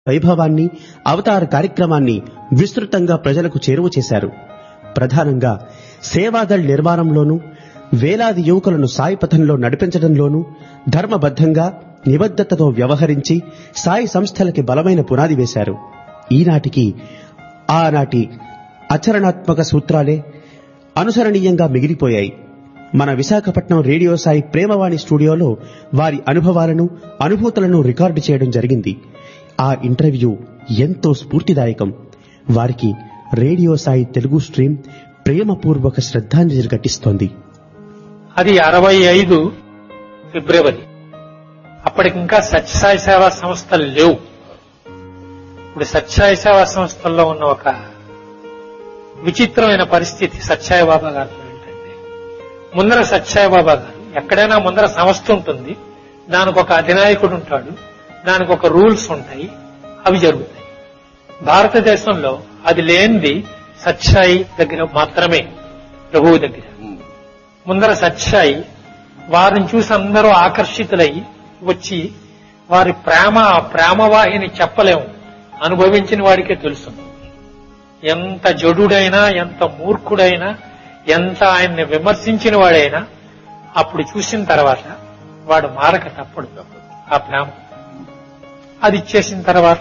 వైభవాన్ని అవతార కార్యక్రమాన్ని విస్తృతంగా ప్రజలకు చేరువ చేశారు ప్రధానంగా సేవాదళ్ నిర్మాణంలోనూ వేలాది యువకులను సాయిపథంలో నడిపించడంలోనూ ధర్మబద్ధంగా నిబద్ధతతో వ్యవహరించి సాయి సంస్థలకి బలమైన పునాది వేశారు ఈనాటికి ఆనాటి ఆచరణాత్మక సూత్రాలే అనుసరణీయంగా మిగిలిపోయాయి మన విశాఖపట్నం రేడియో సాయి ప్రేమవాణి స్టూడియోలో వారి అనుభవాలను అనుభూతులను రికార్డు చేయడం జరిగింది ఆ ఇంటర్వ్యూ ఎంతో స్ఫూర్తిదాయకం వారికి రేడియో సాయి తెలుగు స్ట్రీమ్ ప్రేమపూర్వక శ్రద్ధాంజలి ఘటిస్తోంది అది అరవై ఐదు ఫిబ్రవరి అప్పటికింకా సత్యసాయి సేవా సంస్థలు లేవు ఇప్పుడు సత్యసాయి సేవా సంస్థల్లో ఉన్న ఒక విచిత్రమైన పరిస్థితి సత్యాయి బాబా గారితో ఏంటంటే ముందర సత్యాయి బాబా గారు ఎక్కడైనా ముందర సంస్థ ఉంటుంది దానికి ఒక అధినాయకుడు ఉంటాడు దానికి ఒక రూల్స్ ఉంటాయి అవి జరుగుతాయి భారతదేశంలో అది లేనిది సత్యాయి దగ్గర మాత్రమే ప్రభువు దగ్గర ముందర సత్యాయి వారిని చూసి అందరూ ఆకర్షితులై వచ్చి వారి ప్రేమ ఆ ప్రేమవాహిని చెప్పలేము అనుభవించిన వాడికే తెలుసు ఎంత జడుడైనా ఎంత మూర్ఖుడైనా ఎంత ఆయన్ని విమర్శించిన వాడైనా అప్పుడు చూసిన తర్వాత వాడు మారక తప్పడు ఆ ప్రేమ అది ఇచ్చేసిన తర్వాత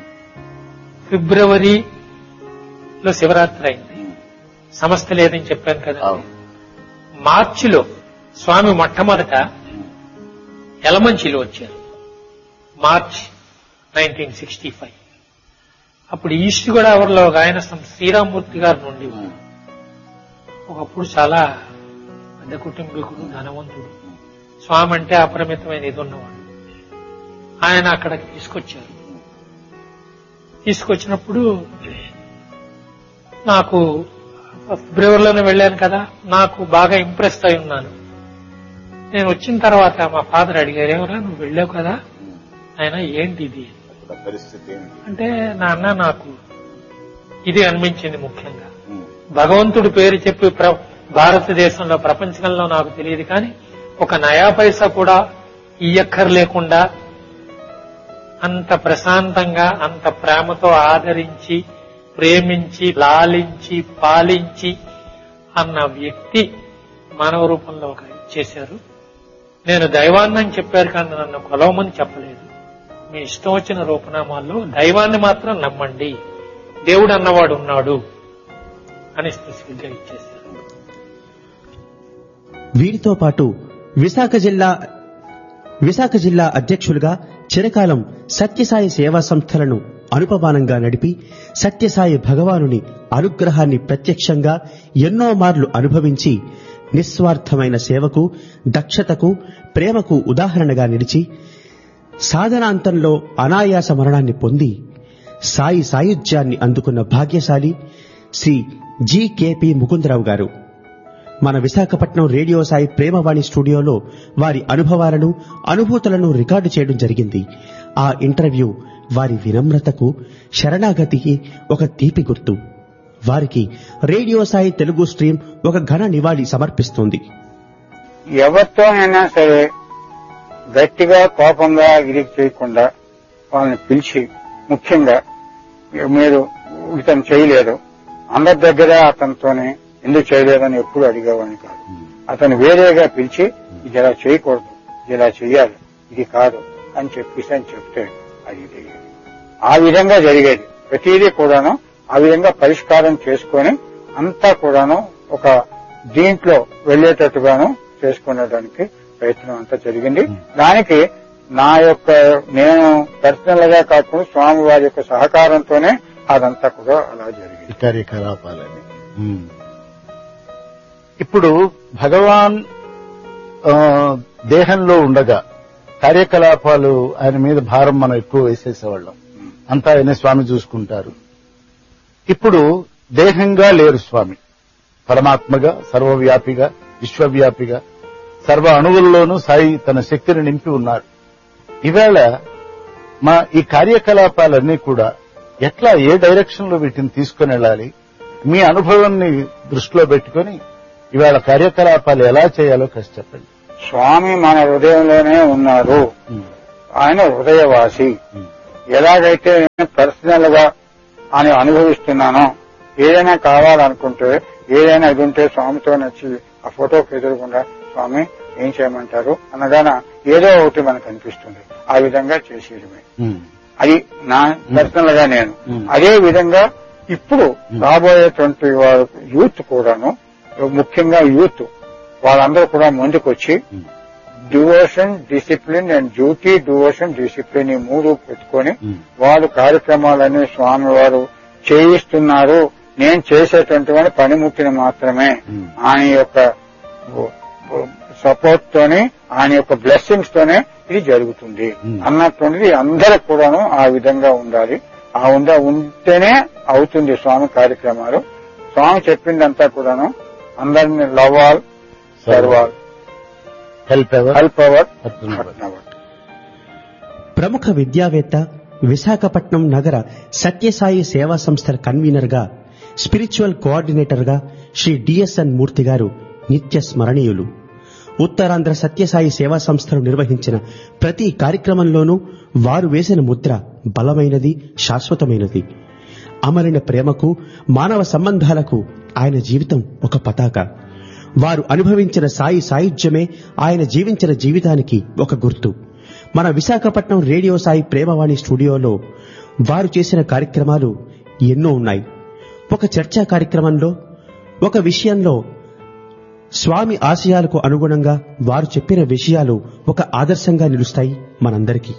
ఫిబ్రవరిలో శివరాత్రి అయింది సమస్య లేదని చెప్పాను కదా మార్చిలో స్వామి మొట్టమొదట ఎలమంచిలో వచ్చారు మార్చ్ నైన్టీన్ సిక్స్టీ ఫైవ్ అప్పుడు ఈస్ట్ గోదావరిలో ఒక ఆయన సం- శ్రీరామూర్తి గారి నుండి ఒకప్పుడు చాలా పెద్ద కుటుంబీకుడు ధనవంతుడు స్వామి అంటే అపరిమితమైన ఇది ఉన్నవాడు ఆయన అక్కడికి తీసుకొచ్చారు తీసుకొచ్చినప్పుడు నాకు ఫిబ్రవరిలోనే వెళ్ళాను కదా నాకు బాగా ఇంప్రెస్ అయి ఉన్నాను నేను వచ్చిన తర్వాత మా ఫాదర్ అడిగారు ఏమరా నువ్వు వెళ్ళావు కదా ఆయన ఏంటి ఇది పరిస్థితి ఏమిటి అంటే నాన్న నాకు ఇది అనిపించింది ముఖ్యంగా భగవంతుడి పేరు చెప్పి ప్ర- భారతదేశంలో ప్రపంచంలో నాకు తెలియదు కానీ ఒక నయా పైసా కూడా ఇయ్యక్కర్ లేకుండా అంత ప్రశాంతంగా అంత ప్రేమతో ఆదరించి ప్రేమించి లాలించి పాలించి అన్న వ్యక్తి మానవ రూపంలో ఒక చేశారు నేను దైవాన్నని చెప్పారు కానీ నన్ను కొలవమని చెప్పలేదు మీ ఇష్టం వచ్చిన రూపనామాల్లో దైవాన్ని మాత్రం నమ్మండి దేవుడు అన్నవాడు ఉన్నాడు అని స్పెసిఫిక్ గా ఇచ్చేశారు వీరితో పాటు విశాఖ జిల్లా విశాఖ జిల్లా అధ్యక్షులుగా చిరకాలం సత్యసాయి సేవా సంస్థలను అనుపమానంగా నడిపి సత్యసాయి భగవానుని అనుగ్రహాన్ని ప్రత్యక్షంగా ఎన్నో మార్లు అనుభవించి నిస్వార్థమైన సేవకు దక్షతకు ప్రేమకు ఉదాహరణగా నిలిచి సాధనాంతంలో అనాయాస మరణాన్ని పొంది సాయి సాయుధ్యాన్ని అందుకున్న భాగ్యశాలి శ్రీ జికేపి ముకుందరావు గారు మన విశాఖపట్నం రేడియో సాయి ప్రేమవాణి స్టూడియోలో వారి అనుభవాలను అనుభూతులను రికార్డు చేయడం జరిగింది ఆ ఇంటర్వ్యూ వారి వినమ్రతకు శరణాగతికి ఒక తీపి గుర్తు వారికి రేడియో సాయి తెలుగు స్ట్రీమ్ ఒక ఘన నివాళి సమర్పిస్తుంది ఎవరితో అయినా సరే గట్టిగా కోపంగా ఇరికి చేయకుండా వాళ్ళని పిలిచి ముఖ్యంగా మీరు ఇతను చేయలేదు అందరి దగ్గర అతనితోనే ఎందుకు చేయలేదని ఎప్పుడు అడిగేవాడిని కాదు అతను వేరేగా పిలిచి ఇది ఇలా చేయకూడదు ఇది ఇలా చేయాలి ఇది కాదు అని చెప్పేసి అని చెప్తే అది జరిగేది ఆ విధంగా జరిగేది ప్రతిదీ కూడాను ఆ విధంగా పరిష్కారం చేసుకొని అంతా కూడాను ఒక దీంట్లో వెళ్లేటట్టుగాను చేసుకునేదానికి ప్రయత్నం అంతా జరిగింది దానికి నా యొక్క నేను పర్సనల్ గా కాకుండా స్వామి వారి యొక్క సహకారంతోనే అదంతా కూడా అలా జరిగింది కార్యకలాపాలని ఉమ్. ఇప్పుడు భగవాన్ ఆ, దేహంలో ఉండగా కార్యకలాపాలు ఆయన మీద భారం మనం ఎక్కువ వేసేసేవాళ్ళం అంతా ఆయన స్వామి చూసుకుంటారు ఇప్పుడు దేహంగా లేరు స్వామి పరమాత్మగా సర్వవ్యాపిగా విశ్వవ్యాపిగా సర్వ అణువుల్లోనూ సాయి తన శక్తిని నింపి ఉన్నాడు ఈవేళ మా ఈ కార్యకలాపాలన్నీ కూడా ఎట్లా ఏ డైరెక్షన్ లో వీటిని తీసుకుని వెళ్ళాలి మీ అనుభవాన్ని దృష్టిలో పెట్టుకొని ఇవాళ కార్యకలాపాలు ఎలా చేయాలో కాస్త చెప్పండి స్వామి మన హృదయంలోనే ఉన్నారు ఆయన హృదయవాసి ఎలాగైతే నేను పర్సనల్ గా అని అనుభవిస్తున్నానో ఏదైనా కావాలనుకుంటే ఏదైనా ఇది ఉంటే స్వామితో నచ్చి ఆ ఫోటోకి ఎదురుకుండా స్వామి ఏం చేయమంటారు అనగాన ఏదో ఒకటి మనకు అనిపిస్తుంది ఆ విధంగా చేసేయడమే ఉమ్. అది నా పర్సనల్ గా నేను Hmm. అదే విధంగా ఇప్పుడు రాబోయేటువంటి వారు యూత్ కూడాను ముఖ్యంగా యూత్ వాళ్ళందరూ కూడా ముందుకొచ్చి Hmm. Devotion discipline and duty devotion discipline ఈ మూడు పెట్టుకొని Hmm. వాళ్ళు కార్యక్రమాలన్నీ స్వామి వారు చేయిస్తున్నారు నేను చేసేటువంటి వాడి పనిముట్టిని మాత్రమే Hmm. ఆయన యొక్క సపోర్ట్ తోనే ఆయన యొక్క బ్లెస్సింగ్స్ తోనే ఇది జరుగుతుంది Hmm. అన్నటువంటిది అందరికి కూడాను ఆ విధంగా ఉండాలి ఆ ఉండ ఉంటేనే అవుతుంది స్వామి కార్యక్రమాలు స్వామి చెప్పిందంతా కూడాను అందరిని love all serve all help ever help hour help hour ప్రముఖ విద్యావేత్త విశాఖపట్నం నగర సత్యసాయి సేవా సంస్థల కన్వీనర్ గా స్పిరిచువల్ కోఆర్డినేటర్ గా శ్రీ డిఎస్ఎన్ మూర్తి గారు నిత్య స్మరణీయులు ఉత్తరాంధ్ర సత్యసాయి సేవా సంస్థలు నిర్వహించిన ప్రతి కార్యక్రమంలోనూ వారు వేసిన ముద్ర బలమైనది శాశ్వతమైనది అమరిన ప్రేమకు మానవ సంబంధాలకు ఆయన జీవితం ఒక పతాక వారు అనుభవించిన సాయి సాయుధ్యమే ఆయన జీవించిన జీవితానికి ఒక గుర్తు మన విశాఖపట్నం రేడియో సాయి ప్రేమవాణి స్టూడియోలో వారు చేసిన కార్యక్రమాలు ఎన్నో ఉన్నాయి ఒక చర్చా కార్యక్రమంలో ఒక విషయంలో స్వామి ఆశయాలకు అనుగుణంగా వారు చెప్పిన విషయాలు ఒక ఆదర్శంగా నిలుస్తాయి మనందరికీ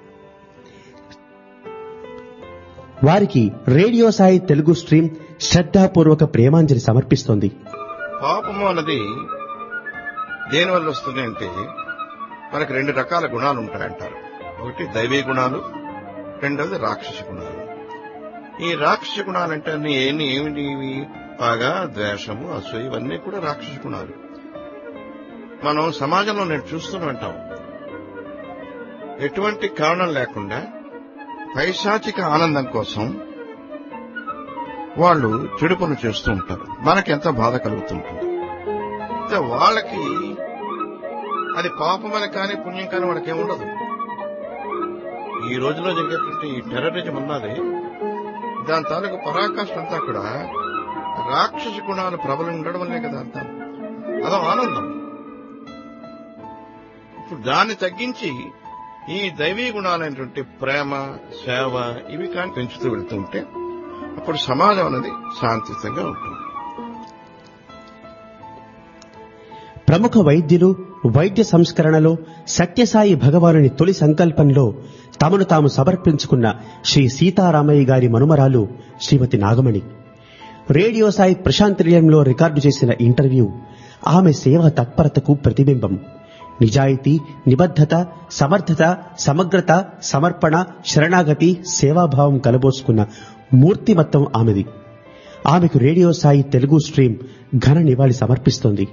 వారికి రేడియో సాయి తెలుగు స్ట్రీమ్ శ్రద్ధాపూర్వక ప్రేమాంజలి సమర్పిస్తోంది పాపము అన్నది దేనివల్ల వస్తుంది అంటే మనకు రెండు రకాల గుణాలు ఉంటాయంటారు ఒకటి దైవీ గుణాలు రెండవది రాక్షస గుణాలు ఈ రాక్షస గుణాలంటే అన్ని ఏమి ఏమిటి ఇవి? పగ ద్వేషము అసూయ ఇవన్నీ కూడా రాక్షస గుణాలు మనం సమాజంలో నేను చూస్తూనే ఉంటాం ఎటువంటి కారణం లేకుండా పైశాచిక ఆనందం కోసం వాళ్ళు చెడు పనులు చేస్తూ ఉంటారు మనకి ఎంత బాధ కలుగుతుంటుంది అయితే వాళ్ళకి అది పాపమని కానీ పుణ్యం కానీ వాళ్ళకి ఏముండదు ఈ రోజులో జరిగేటువంటి ఈ టెర్రరిజం ఉన్నది దాని తాలూకు పరాకాష్ఠ అంతా కూడా రాక్షస గుణాలు ప్రబలం ఉండడం వల్లే కదా అంతా అదో ఆనందం ఇప్పుడు దాన్ని తగ్గించి ఈ దైవీ గుణాలైనటువంటి ప్రేమ సేవ ఇవి కానీ పెంచుతూ వెళ్తుంటే అప్పుడు సమాజం అనేది శాంతియుతంగా ఉంటుంది ప్రముఖ వైద్యులు వైద్య సంస్కరణలో సత్యసాయి భగవానుని తొలి సంకల్పంలో తమను తాము సమర్పించుకున్న శ్రీ సీతారామయ్య గారి మనుమరాలు శ్రీమతి నాగమణి రేడియో సాయి ప్రశాంత్ నిలయంలో రికార్డు చేసిన ఇంటర్వ్యూ ఆమె సేవ తత్పరతకు ప్రతిబింబం నిజాయితీ నిబద్ధత సమర్థత సమగ్రత సమర్పణ శరణాగతి సేవాభావం కలబోసుకున్న మూర్తిమత్తం ఆమెది ఆమెకు రేడియో సాయి తెలుగు స్ట్రీమ్ ఘన నివాళి సమర్పిస్తోంది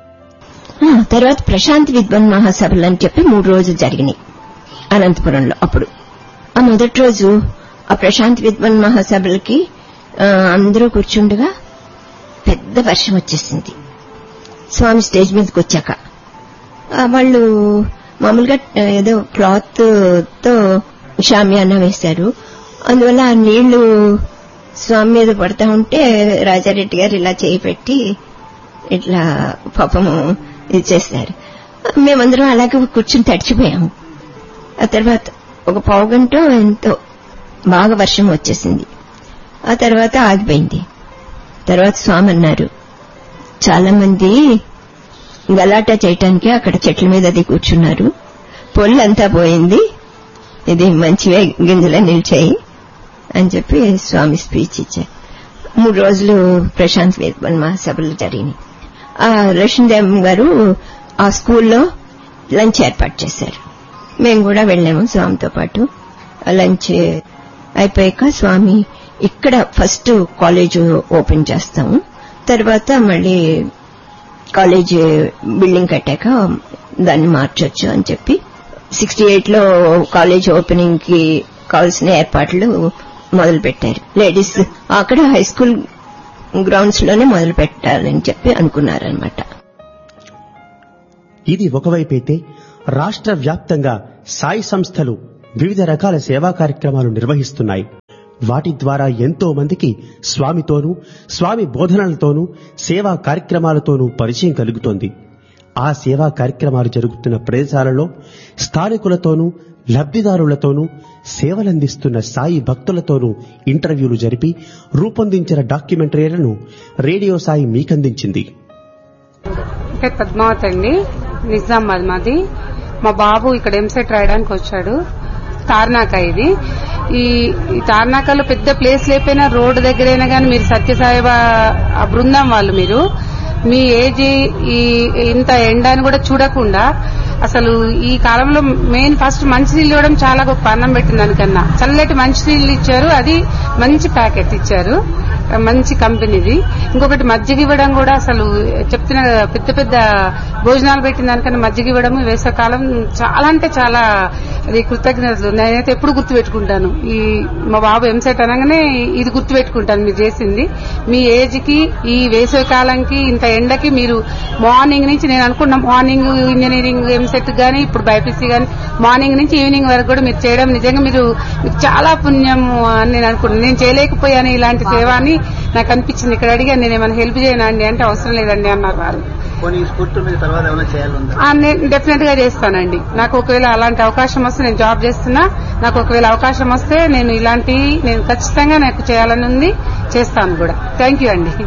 ఆ, తర్వాత ప్రశాంత్ విద్వన్ మహాసభలు అని చెప్పి మూడు రోజులు జరిగినాయి అనంతపురంలో అప్పుడు ఆ మొదటి రోజు ఆ ప్రశాంత్ విద్వన్ మహాసభలకి ఆ, అందరూ కూర్చుండగా పెద్ద వర్షం వచ్చేసింది స్వామి స్టేజ్ మీదకి వచ్చాక ఆ, వాళ్ళు మామూలుగా ఆ, ఏదో క్లాత్ తో షామియానా వేశారు అందువల్ల ఆ నీళ్లు స్వామి మీద పడతా ఉంటే రాజారెడ్డి గారు ఇలా చేయి పెట్టి ఇట్లా పాపము ఇది చేస్తారు మేమందరం అలాగే కూర్చుని తడిచిపోయాము ఆ తర్వాత ఒక పావు గంట ఎంతో బాగా వర్షం వచ్చేసింది ఆ తర్వాత ఆగిపోయింది తర్వాత స్వామి అన్నారు చాలా మంది గలాటా చేయటానికి అక్కడ చెట్ల మీద అది కూర్చున్నారు పొల్లంతా పోయింది ఇది మంచివే గింజలు నిలిచాయి అని చెప్పి స్వామి స్పీచ్ ఇచ్చారు మూడు రోజులు ప్రశాంత్ వేదవన్ మహాసభలు జరిగినాయి ఆ లక్ష్మీదేవం గారు ఆ స్కూల్లో లంచ్ ఏర్పాటు చేశారు మేము కూడా వెళ్ళాము స్వామితో పాటు ఆ లంచ్ అయిపోయాక స్వామి ఇక్కడ ఫస్ట్ కాలేజ్ ఓపెన్ చేస్తాము తర్వాత మళ్ళీ కాలేజ్ బిల్డింగ్ కట్టాక దాన్ని మార్చొచ్చు అని చెప్పి సిక్స్టీ ఎయిట్ లో కాలేజ్ ఓపెనింగ్ కి కావాల్సిన ఏర్పాట్లు మొదలు పెట్టారు లేడీస్ అక్కడ హై స్కూల్ గ్రౌండ్స్ లోనే మొదలు పెట్టాలని చెప్పి అనుకున్నారనమాట ఇది ఒకవైపైతే రాష్ట్ర వ్యాప్తంగా సాయి సంస్థలు వివిధ రకాల సేవా కార్యక్రమాలు నిర్వహిస్తున్నాయి వాటి ద్వారా ఎంతో మందికి స్వామితోనూ స్వామి బోధనలతోనూ సేవా కార్యక్రమాలతోనూ పరిచయం కలుగుతోంది ఆ సేవా కార్యక్రమాలు జరుగుతున్న ప్రదేశాలలో స్థానికులతోనూ లబ్ధిదారులతోనూ సేవలందిస్తున్న సాయి భక్తులతోనూ ఇంటర్వ్యూలు జరిపి రూపొందించిన డాక్యుమెంటరీలను రేడియో సాయి మీకందించింది పేరు పద్మావతి అండి నిజామాబాద్ మాది మా బాబు ఇక్కడ ఎంసెట్ రాయడానికి వచ్చాడు తార్నాక ఇది ఈ ఈ తార్నాకలో పెద్ద ప్లేస్ లేకపోయినా రోడ్డు దగ్గరైనా కానీ మీరు సత్యసాయిబా ఆ బృందం వాళ్ళు మీరు మీ ఏజ్ ఈ ఇంత ఎండ అని కూడా చూడకుండా అసలు ఈ కాలంలో మెయిన్ ఫస్ట్ మంచినీళ్ళు ఇవ్వడం చాలా గొప్ప అన్నం పెట్టిన దానికన్నా చల్లటి మంచినీళ్ళు ఇచ్చారు అది మంచి ప్యాకెట్ ఇచ్చారు మంచి కంపెనీది ఇంకొకటి మజ్జిగ ఇవ్వడం కూడా అసలు చెప్తున్నా కదా, పెద్ద పెద్ద భోజనాలు పెట్టిన దానికన్నా మజ్జిగ ఇవ్వడం ఈ వేసవకాలం చాలా అంటే చాలా అది కృతజ్ఞతలు నేనైతే ఎప్పుడు గుర్తు పెట్టుకుంటాను ఈ మా బాబు ఎంసెట్ అనగానే ఇది గుర్తు పెట్టుకుంటాను మీరు చేసింది మీ ఏజ్ కి ఈ వేసవి కాలంకి ఇంత ఎండకి మీరు మార్నింగ్ నుంచి నేను అనుకున్న మార్నింగ్ ఇంజనీరింగ్ ఎంసెట్ గానీ ఇప్పుడు బైపీసీ గానీ మార్నింగ్ నుంచి ఈవినింగ్ వరకు కూడా మీరు చేయడం నిజంగా మీరు మీకు చాలా పుణ్యం అని నేను అనుకున్నాను నేను చేయలేకపోయాను ఇలాంటి సేవ అని నాకు అనిపించింది ఇక్కడ అడిగాను నేను ఏమైనా హెల్ప్ చేయనా అండి అంటే అవసరం లేదండి అన్నారు వాళ్ళు పోనీ ఈ స్ఫూర్తి మీద తర్వాత ఏమైనా చేయాలందా ఆ, నేను డెఫినెట్ గా చేస్తానండి నాకు ఒకవేళ అలాంటి అవకాశం వస్తే నేను జాబ్ చేస్తున్నా నాకు ఒకవేళ అవకాశం వస్తే నేను ఇలాంటి నేను ఖచ్చితంగా నాకు చేయాలని ఉంది చేస్తాను కూడా థ్యాంక్ యూ అండి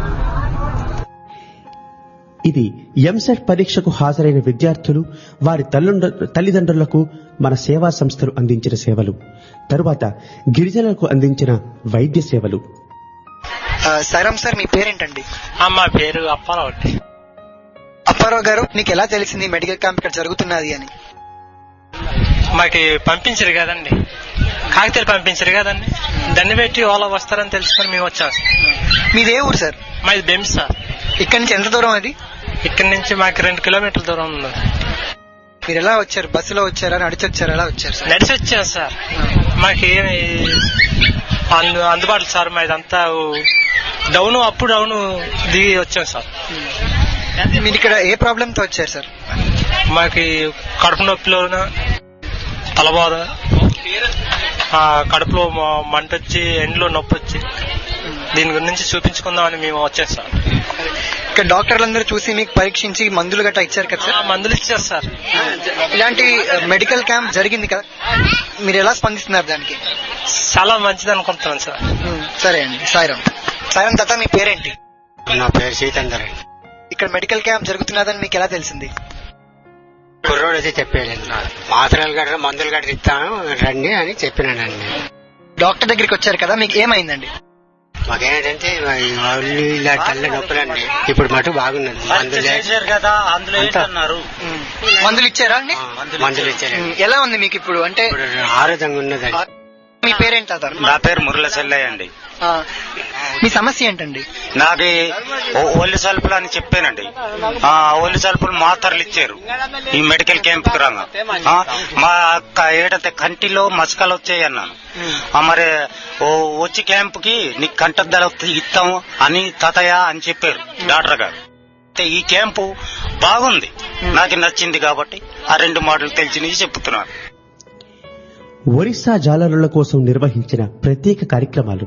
ఇది ఎంసెట్ పరీక్షకు హాజరైన విద్యార్థులు వారి తల్లుండ- తల్లిదండ్రులకు మన సేవా సంస్థలు అందించిన సేవలు తరువాత గిరిజనులకు అందించిన వైద్య సేవలు సైరామ్ సార్ మీ పేరేంటండి మా పేరు అప్పారావు అండి అప్పారావు గారు నీకు ఎలా తెలిసింది మెడికల్ క్యాంప్ ఇక్కడ జరుగుతున్నది అని మాకు పంపించరు కదండి కాగితాలు పంపించరు కదండి దాన్ని పెట్టి వాళ్ళ వస్తారని తెలుసుకొని మేము వచ్చాం సార్. మీది ఏ ఊరు సార్ మాది బెంస్ సార్ ఇక్కడి నుంచి ఎంత దూరం అది ఇక్కడి నుంచి మాకు రెండు కిలోమీటర్ల దూరం ఉంది మీరు ఎలా వచ్చారు బస్సులో వచ్చారా నడిచి వచ్చారా ఎలా వచ్చారు సార్ నడిచి వచ్చాం సార్ మాకు ఏమి అందు అందుబాటులో సార్ మాదంతా డౌన్ అప్ డౌన్ దిగి వచ్చాం సార్ మీరు ఇక్కడ ఏ ప్రాబ్లమ్ తో వచ్చారు సార్ మాకు కడుపు నొప్పిలోన తలబాధ ఆ, కడుపులో మ- మంట వచ్చి ఎండ్లో నొప్పి వచ్చి దీని గురించి చూపించుకుందామని మేము వచ్చాం సార్ ఇక్కడ డాక్టర్లందరూ చూసి మీకు పరీక్షించి మందులు గట్టా ఇచ్చారు కదా ఆ, సార్ మందులు ఇచ్చారు సార్ ఇలాంటి మెడికల్ క్యాంప్ జరిగింది కదా మీరు ఎలా స్పందిస్తున్నారు దానికి చాలా మంచిది అనుకుంటున్నాను సార్ ఉమ్, సరే అండి సాయిరామ్ సాయిరామ్ తాత మీ పేరేంటి నా పేరు సీతందర్ ఇక్కడ మెడికల్ క్యాంప్ జరుగుతున్నదని మీకు ఎలా తెలిసింది కుర్రోడు వచ్చి చెప్పేది మాత్రలు గట్రా మందులు గట్రా ఇస్తాను రండి అని చెప్పినానండి డాక్టర్ దగ్గరికి వచ్చారు కదా మీకు ఏమైందండి మాకేంటంటే ఈ ఒళ్ళు ఇలా తెల్ల నొప్పులండి ఇప్పుడు మటు బాగున్నది మందులు కదా అందులో ఏంటన్నారు? ఉమ్, మందులు ఇచ్చారా అండి మందులు ఇచ్చారండి ఉమ్, ఎలా ఉంది మీకు ఇప్పుడు అంటే ఇప్పుడు ఆరోగ్యంగా ఉన్నదండి మీ పేరేంటి తాత నా పేరు మురళ చెల్లయ్య అండి ఆ, మీ సమస్య ఏంటండి నాకు ఈ ఒ- ఒళ్ళు సల్పులు అని చెప్పానండి ఆ ఒళ్ళు సల్పులు మాత్రలు ఇచ్చారు ఈ మెడికల్ క్యాంప్ కి రాగా ఆ, మా అక్క ఏడంటే కంటిలో మసకలు వచ్చాయి అన్నాను ఆ, మరి ఓ వచ్చి క్యాంప్ కి నీకు కంటద్దాలు ఇస్తాము అని తాతయ్య అని చెప్పారు డాక్టర్ గారు అయితే ఈ క్యాంపు బాగుంది నాకు నచ్చింది కాబట్టి ఆ రెండు మాటలు తెలిసినవి చెప్తున్నాను ఒరిస్సా జాలరుల కోసం నిర్వహించిన ప్రత్యేక కార్యక్రమాలు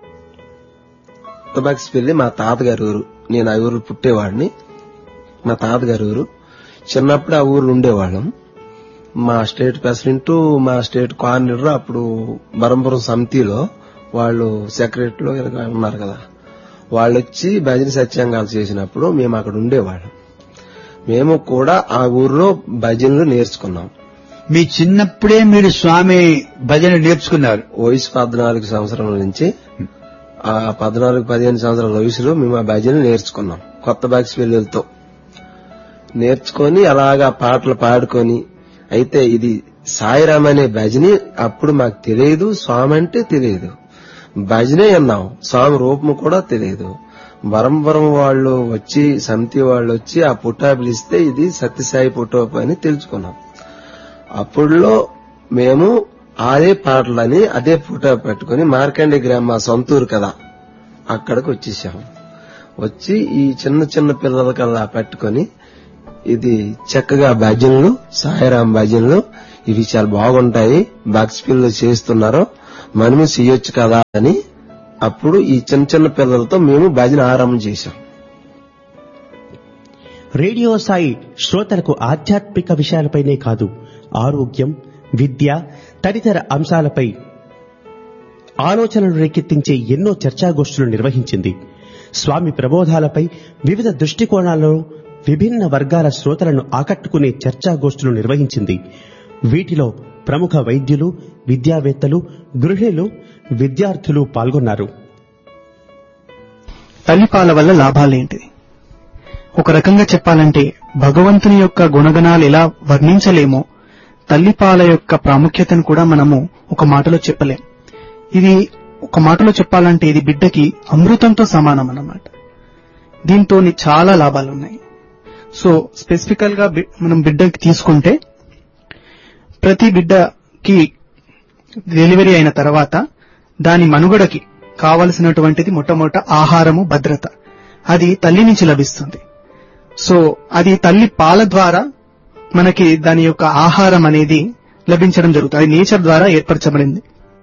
కొత్తబాక్స్ వెళ్ళి మా తాతగారి ఊరు నేను ఆ ఊరు పుట్టేవాడిని మా తాతగారి ఊరు చిన్నప్పుడు ఆ ఊరు ఉండేవాళ్ళం మా స్టేట్ ప్రెసిడెంట్ మా స్టేట్ కోఆర్డినేటర్ అప్పుడు బరంపురం సమితిలో వాళ్ళు సెక్రటరీలో ఇలా ఉన్నారు కదా వాళ్ళు వచ్చి భజన సత్యాంగాలు చేసినప్పుడు మేము అక్కడ ఉండేవాళ్ళం మేము కూడా ఆ ఊర్లో భజనలు నేర్చుకున్నాం మీ చిన్నప్పుడే మీరు స్వామి భజన నేర్చుకున్నారు వయసు పద్నాలుగు సంవత్సరాల నుంచి ఆ పద్నాలుగు పదిహేను సంవత్సరాల వయసులో మేము ఆ భజన నేర్చుకున్నాం కొత్త బాక్స్ వెల్లులతో నేర్చుకొని అలాగా పాటలు పాడుకొని అయితే ఇది సాయిరామ్ అనే భజని అప్పుడు మాకు తెలియదు స్వామి అంటే తెలియదు భజనే అన్నాం స్వామి రూపం కూడా తెలియదు వరంవరం వాళ్ళు వచ్చి సమితి వాళ్ళు వచ్చి ఆ పుట్టా పిలిస్తే ఇది సత్యసాయి పుట్టోపు అని తెలుసుకున్నాం అప్పుడులో మేము అదే పాటలని అదే ఫోటో పెట్టుకుని మార్కండి గ్రామ మా సొంతూరు కదా అక్కడికి వచ్చేసాము వచ్చి ఈ చిన్న చిన్న పిల్లలకల్లా పెట్టుకొని ఇది చక్కగా భజనలు సాయిరాం భజనలు ఇవి చాలా బాగుంటాయి బాక్స్ పిల్లలు చేస్తున్నారు మనము చేయొచ్చు కదా అని అప్పుడు ఈ చిన్న చిన్న పిల్లలతో మేము భజన ఆరంభం చేశాం రేడియో సాయి శ్రోతలకు ఆధ్యాత్మిక విషయాలపైనే కాదు ఆరోగ్యం విద్య తదితర అంశాలపై ఆలోచనలు రేకెత్తించే ఎన్నో చర్చాగోష్ఠులు నిర్వహించింది స్వామి ప్రబోధాలపై వివిధ దృష్టికోణాల్లో విభిన్న వర్గాల శ్రోతలను ఆకట్టుకునే చర్చాగోష్ఠులు నిర్వహించింది వీటిలో ప్రముఖ వైద్యులు విద్యావేత్తలు గృహిణులు విద్యార్థులు పాల్గొన్నారు తల్లిపాల వల్ల లాభాలేంటి ఒక రకంగా చెప్పాలంటే భగవంతుని యొక్క గుణగణాలు ఎలా వర్ణించలేమో తల్లిపాల యొక్క ప్రాముఖ్యతను కూడా మనము ఒక మాటలో చెప్పలేం ఇది ఒక మాటలో చెప్పాలంటే ఇది బిడ్డకి అమృతంతో సమానం అన్నమాట దీంతో చాలా లాభాలు ఉన్నాయి సో స్పెసిఫికల్ గా బి- మనం బిడ్డకి తీసుకుంటే ప్రతి బిడ్డకి డెలివరీ అయిన తర్వాత దాని మనుగడకి కావలసినటువంటిది మొట్టమొదట ఆహారము భద్రత అది తల్లి నుంచి లభిస్తుంది సో అది తల్లి పాల ద్వారా మనకి దాని యొక్క ఆహారం అనేది లభించడం జరుగుతుంది అది నేచర్ ద్వారా ఏర్పరచబడింది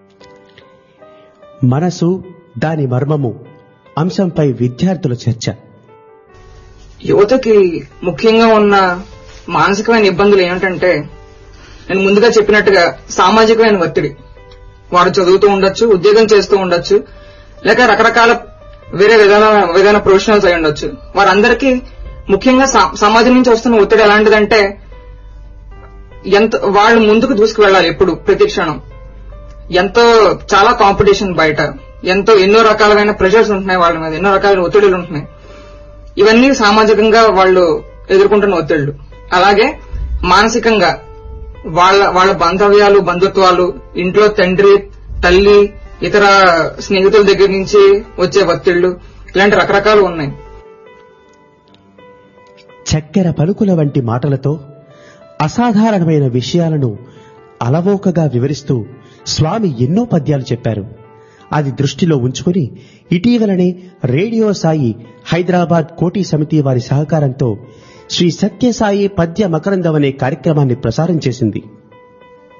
మనసు దాని మర్మము అంశంపై విద్యార్థుల చర్చ యువతకి ముఖ్యంగా ఉన్న మానసికమైన ఇబ్బందులు ఏమిటంటే నేను ముందుగా చెప్పినట్టుగా సామాజికమైన ఒత్తిడి వాడు చదువుతూ ఉండొచ్చు ఉద్యోగం చేస్తూ ఉండొచ్చు లేక రకరకాల వేరే విధాన విధాన ప్రొఫెషనల్స్ అయి ఉండొచ్చు వారందరికీ ముఖ్యంగా సా- సమాజం నుంచి వస్తున్న ఒత్తిడి ఎలాంటిదంటే ఎంత వాళ్ళు ముందుకు దూసుకువెళ్ళాలి ఎప్పుడు ప్రతి క్షణం ఎంతో చాలా కాంపిటీషన్ బయట ఎంతో ఎన్నో రకాలైన ప్రెషర్స్ ఉంటున్నాయి వాళ్ళ మీద ఎన్నో రకాలైన ఒత్తిడులు ఉంటున్నాయి ఇవన్నీ సామాజికంగా వాళ్ళు ఎదుర్కొంటున్న ఒత్తిళ్లు అలాగే మానసికంగా వాళ్ళ వాళ్ళ బాంధవ్యాలు బంధుత్వాలు ఇంట్లో తండ్రి తల్లి ఇతర స్నేహితుల దగ్గర నుంచి వచ్చే ఒత్తిళ్లు ఇలాంటి రకరకాలు ఉన్నాయి చక్కెర పలుకుల వంటి మాటలతో అసాధారణమైన విషయాలను అలవోకగా వివరిస్తూ స్వామి ఎన్నో పద్యాలు చెప్పారు అది దృష్టిలో ఉంచుకుని ఇటీవలనే రేడియో సాయి హైదరాబాద్ కోటి సమితి వారి సహకారంతో శ్రీ సత్యసాయి పద్య మకరందం అనే కార్యక్రమాన్ని ప్రసారం చేసింది